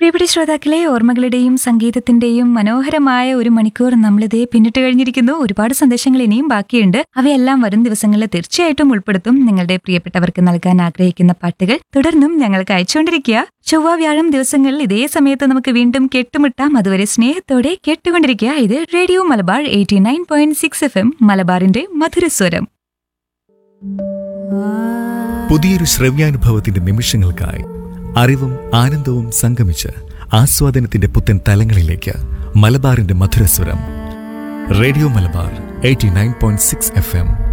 പ്രിയപ്പെട്ട ശ്രോതാക്കളെ ഓർമ്മകളുടെയും സംഗീതത്തിന്റെയും മനോഹരമായ ഒരു മണിക്കൂർ നമ്മളിതേ പിന്നിട്ട് കഴിഞ്ഞിരിക്കുന്നു ഒരുപാട് സന്ദേശങ്ങൾ ഇനിയും ബാക്കിയുണ്ട് അവയെല്ലാം വരും ദിവസങ്ങളിൽ തീർച്ചയായിട്ടും ഉൾപ്പെടുത്തും നിങ്ങളുടെ പ്രിയപ്പെട്ടവർക്ക് നൽകാൻ ആഗ്രഹിക്കുന്ന പാട്ടുകൾ തുടർന്നും ഞങ്ങൾക്ക് അയച്ചുകൊണ്ടിരിക്കുക ചൊവ്വ വ്യാഴം ദിവസങ്ങളിൽ ഇതേ സമയത്ത് നമുക്ക് വീണ്ടും കെട്ടുമുട്ടാം അതുവരെ സ്നേഹത്തോടെ കേട്ടുകൊണ്ടിരിക്കുക ഇത് radio Malabar eighty nine point six F M മലബാറിന്റെ മധുരസ്വരം പുതിയൊരു ശ്രവ്യാനുഭവത്തിന്റെ നിമിഷങ്ങൾക്കായി അറിവും ആനന്ദവും സംഗമിച്ച് ആസ്വാദനത്തിന്റെ പുത്തൻ തലങ്ങളിലേക്ക് മലബാറിന്റെ മധുരസ്വരം radio Malabar eighty nine point six F M